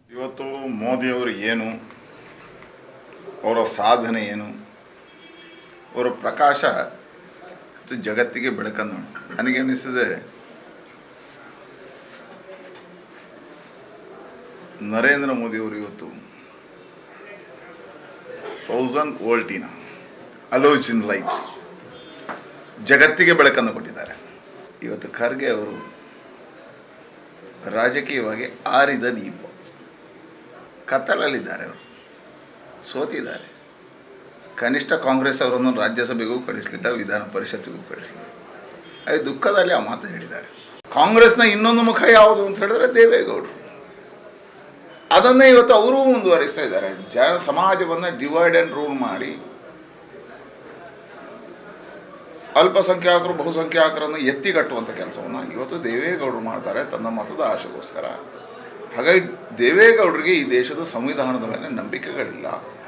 ಇವತ್ತು ಮೋದಿಯವರು ಏನು ಅವರ ಸಾಧನೆ ಏನು ಅವರ ಪ್ರಕಾಶ ಇದು ಜಗತ್ತಿಗೆ ಬೆಳಕನ್ನು ನನಗೆ ಅನಿಸಿದೆ ನರೇಂದ್ರ ಮೋದಿಯವರು ಇವತ್ತು ತೌಸಂಡ್ ವೋಲ್ಟಿನ ಅಲೋಜಿನ್ ಲೈಟ್ಸ್ ಜಗತ್ತಿಗೆ ಬೆಳಕನ್ನು ಕೊಟ್ಟಿದ್ದಾರೆ ಇವತ್ತು ಖರ್ಗೆ ಅವರು ರಾಜಕೀಯವಾಗಿ ಆರಿದ ದೀಪ ಕತ್ತಲಲ್ಲಿದ್ದಾರೆ ಅವರು ಸೋತಿದ್ದಾರೆ ಕನಿಷ್ಠ ಕಾಂಗ್ರೆಸ್ ಅವರನ್ನು ರಾಜ್ಯಸಭೆಗೂ ಕಳಿಸಲಿಲ್ಲ ವಿಧಾನ ಪರಿಷತ್ತಿಗೂ ಕಳಿಸಲಿಲ್ಲ ಅದು ದುಃಖದಲ್ಲಿ ಆ ಮಾತು ಹೇಳಿದ್ದಾರೆ ಕಾಂಗ್ರೆಸ್ನ ಇನ್ನೊಂದು ಮುಖ ಯಾವುದು ಅಂತ ಹೇಳಿದ್ರೆ ದೇವೇಗೌಡರು ಅದನ್ನೇ ಇವತ್ತು ಅವರೂ ಮುಂದುವರಿಸ್ತಾ ಇದ್ದಾರೆ ಜನ ಸಮಾಜವನ್ನು ಡಿವೈಡ್ ಆ್ಯಂಡ್ ರೂಲ್ ಮಾಡಿ ಅಲ್ಪಸಂಖ್ಯಾತರು ಬಹುಸಂಖ್ಯಾತರನ್ನು ಎತ್ತಿಗಟ್ಟುವಂಥ ಕೆಲಸವನ್ನು ಇವತ್ತು ದೇವೇಗೌಡರು ಮಾಡ್ತಾರೆ ತನ್ನ ಮತದ ಆಶೆಗೋಸ್ಕರ ಹಾಗಾಗಿ ದೇವೇಗೌಡರಿಗೆ ಈ ದೇಶದ ಸಂವಿಧಾನದ ಮೇಲೆ ನಂಬಿಕೆಗಳಿಲ್ಲ